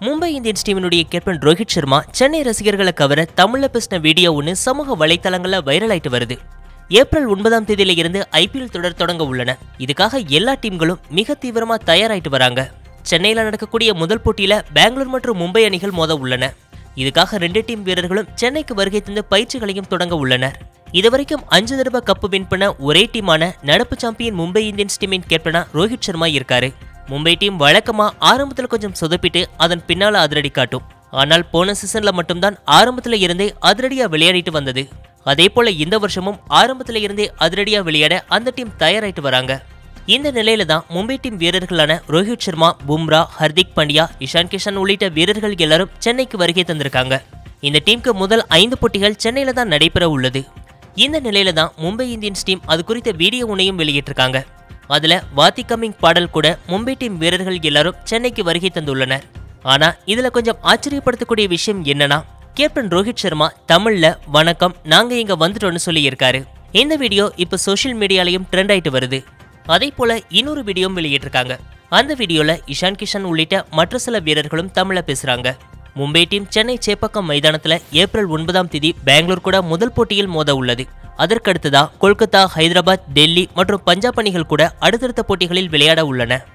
Mumbai Indians டீமினுடைய captain Rohit Sharma Chennai ரசிகர்களை கவர தமிழ்ல பேசின வீடியோ ஒன்று சமூக வலைத்தளங்கள்ல வைரல் ஆயிட்டு வருது ஏப்ரல் ஒன்பதாம் தேதியில இருந்து ஐபிஎல் தொடர் தொடங்க உள்ளன இதுக்காக எல்லா டீம்களும் மிக தீவிரமா தயாராயிட்டு வராங்க சென்னையில நடக்கக்கூடிய முதல் போட்டியில பெங்களூர் மற்றும் மும்பை அணிகள் மோத உள்ளன இதுக்காக ரெண்டு டீம் வீரர்களும் சென்னைக்கு வருகை தந்து பயிற்சிகளையும் தொடங்க உள்ளனர் இதுவரைக்கும் அஞ்சு தடவை கப்பு வின் பண்ண ஒரே டீமான நடப்பு சாம்பியன் மும்பை இந்தியன்ஸ் டீமின் கேப்டனா ரோஹித் சர்மா இருக்காரு மும்பை டீம் வழக்கமா ஆரம்பத்துல கொஞ்சம் சொதப்பிட்டு அதன் பின்னால அதிரடி காட்டும் ஆனால் போன சீசன்ல மட்டும்தான் ஆரம்பத்துல இருந்தே அதிரடியா விளையாடிட்டு வந்தது அதே போல இந்த வருஷமும் ஆரம்பத்துல இருந்தே அதிரடியா விளையாட அந்த டீம் தயாராயிட்டு வராங்க இந்த நிலையில தான் மும்பை டீம் வீரர்களான ரோஹித் சர்மா பும்ரா ஹர்திக் பாண்டியா இஷான் கிஷன் உள்ளிட்ட வீரர்கள் எல்லாரும் சென்னைக்கு வருகை தந்திருக்காங்க இந்த டீமுக்கு முதல் ஐந்து போட்டிகள் சென்னையில தான் நடைபெற உள்ளது இந்த நிலையில தான் மும்பை இந்தியன்ஸ் டீம் அது குறித்த வீடியோ ஒன்றையும் வெளியிட்டிருக்காங்க அதுல வாத்தி கம்மிங் பாடல் கூட மும்பை டீம் வீரர்கள் எல்லாரும் சென்னைக்கு வருகை தந்துள்ளனர் ஆனா இதுல கொஞ்சம் ஆச்சரியப்படுத்தக்கூடிய விஷயம் என்னன்னா கேப்டன் ரோஹித் சர்மா தமிழ்ல வணக்கம் நாங்க இங்க வந்துட்டோம்னு சொல்லியிருக்காரு இந்த வீடியோ இப்ப சோஷியல் மீடியாலையும் ட்ரெண்ட் ஆயிட்டு வருது அதே போல இன்னொரு வீடியோவும் வெளியிட்டிருக்காங்க அந்த வீடியோல இஷான் கிஷன் உள்ளிட்ட மற்ற சில வீரர்களும் தமிழ்ல பேசுறாங்க மும்பை டீம் சென்னை சேப்பாக்கம் மைதானத்துல ஏப்ரல் ஒன்பதாம் தேதி பெங்களூர் கூட முதல் போட்டியில் மோத உள்ளது அதற்கடுத்ததா கொல்கத்தா ஹைதராபாத் டெல்லி மற்றும் பஞ்சாப் அணிகள் கூட அடுத்தடுத்த போட்டிகளில் விளையாட உள்ளன